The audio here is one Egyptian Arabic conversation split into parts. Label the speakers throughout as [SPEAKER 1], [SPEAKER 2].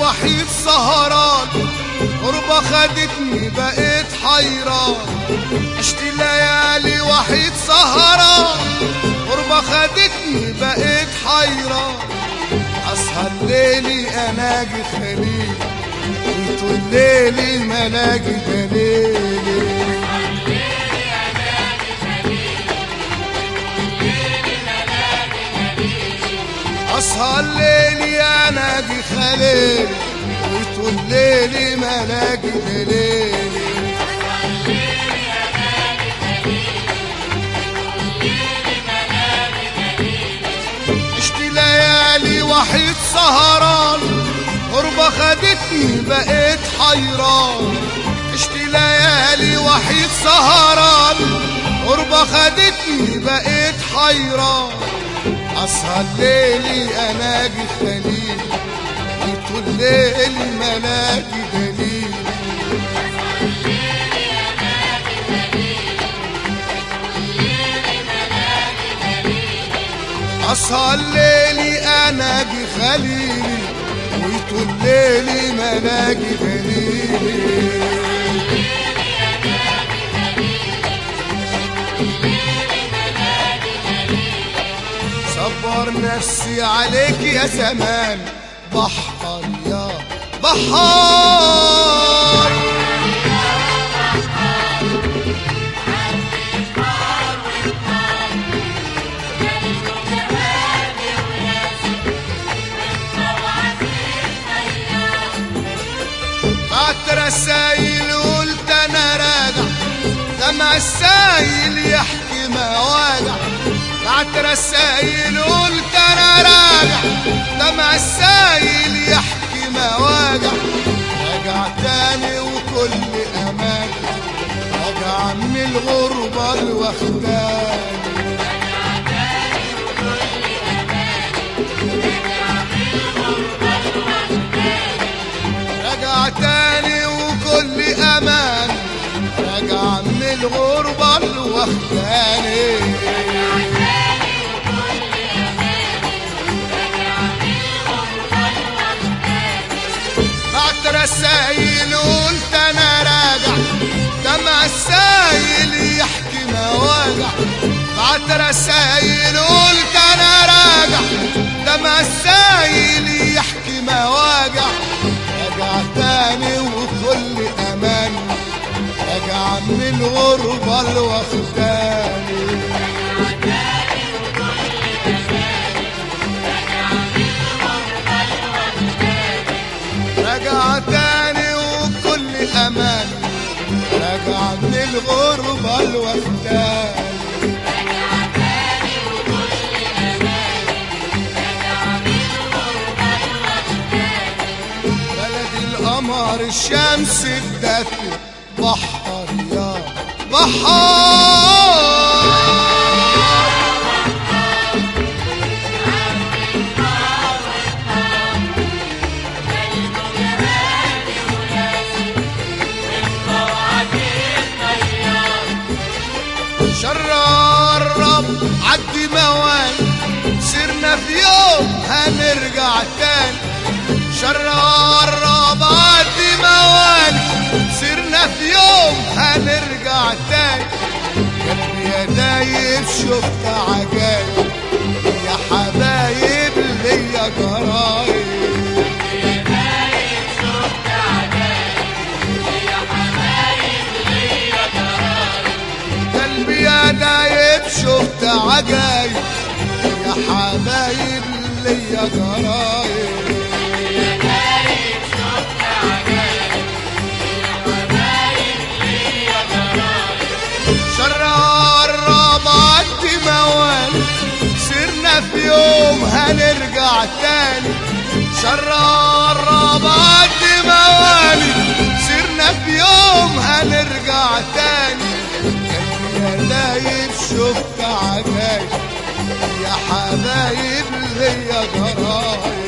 [SPEAKER 1] وحيد سهران غربة خدتني بقيت حيران عشت ليالي وحيد سهران غربة خدتني بقيت حيران أسهر ليلي أناجي خليل وطول ليلي ملاقي دليلي اسهر ليلي اناجي خليلي وطول ليلي ملاقي دليلي عشت ليالي وحيد سهران غربة خدتني بقيت حيران عشت ليالي وحيد سهران غربة خدتني بقيت حيران اسهر ليلي اناجي خليل وطول ليلي ملاقي دليل اسهر ليلي اناجي خليلي وطول ليلي ملاقي دليلي صبر نفسي عليك يا زمان بحر يا بحار بعت رسايل قلت انا راجع دمع السايل يحكي مواجع بعت رسايل قلت انا راجع دمع السايل يحكي مواجع راجع تاني وكل امان راجع من الغربة الوخداني راجع تاني وكل امان راجع من الغربة الوخداني بعت رسايل قلت انا راجع دمع السايل يحكي مواجع بعت رسايل قلت انا راجع دمع السايل يحكي مواجع راجع تاني وكل امان راجع من الغربة الوخداني رجع تاني وكل امان رجع من الغربة الوحداني بلد القمر الشمس الدفي بحر يا بحر شرار رب عدي موال سرنا في يوم هنرجع تاني شرار رب عدي موال سرنا في يوم هنرجع تاني قلبي يا دايب شفت عجايب يا حبايب ليا جرايب قلبي يا دايب شفت عجايب يا حبايب ليا جرايب شرار ربعت موال سرنا في يوم هنرجع تاني شرار ربعت موالي سرنا في يوم هنرجع تاني قلبي يا دايب شفت عجايب يا حبايب ليا جرايب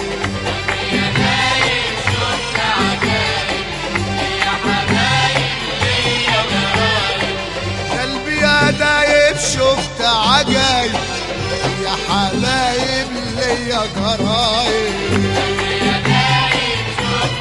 [SPEAKER 1] قلبي يا دايب شفت عجايب يا حبايب ليا جرايب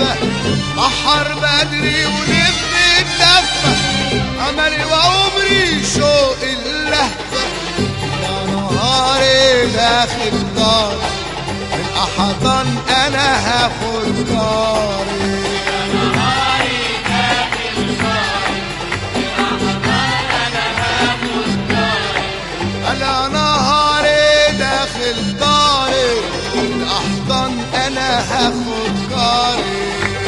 [SPEAKER 1] ولفة بحر بدري ولف الدفة أملي وعمري شوق اللهفة يا نهاري داخل دار الأحضان أنا هاخد داري على نهاري داخل داري الأحضان أنا هاخد جاري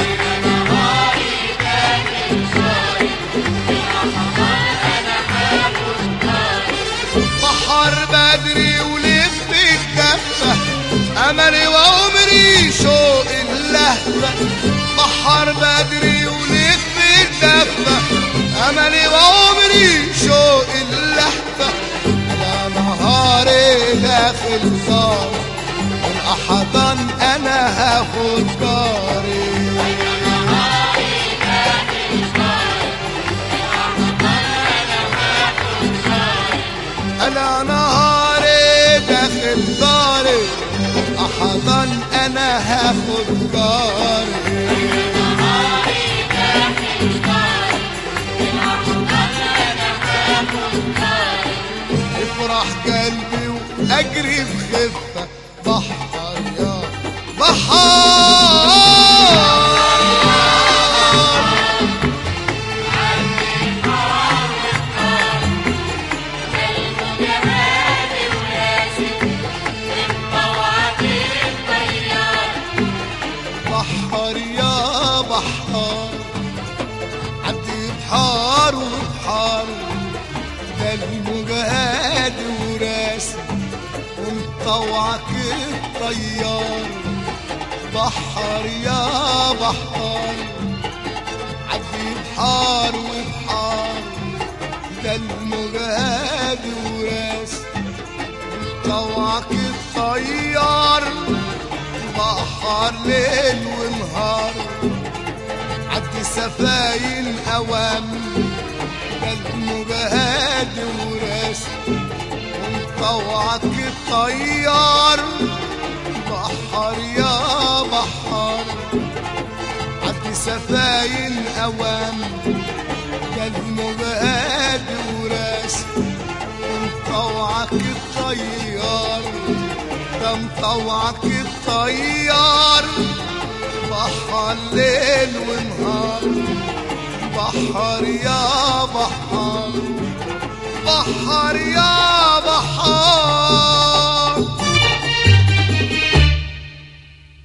[SPEAKER 1] بحر بدري ولف الدفة أملي وعمري شوق اللهفة بحر بدري ولف الدفة أملي وعمري شوق اللهفة على نهاري داخل صار الأحضان أنا هاخد جاري أنا نهاري داخل داري أحضن أنا هاخد جاري يفرح قلبي وأجري بخفة بحر يا بحر بحر يا بحر عدي بحار وبحار ده المجهد وراسي ومطوعك الطيار بحر يا بحر عدي بحار وبحار ده المجهد وراسي ومطوعك الطيار بحر ليل ونهار عدي سفاين اوام المجهد وراسي ومطوعك الطيار بحر يا بحر عدي سفاين اوام المجهد وراسي ومطوعك الطيار ده مطوعك الطيار بحر ليل ونهار بحر يا بحر بحر يا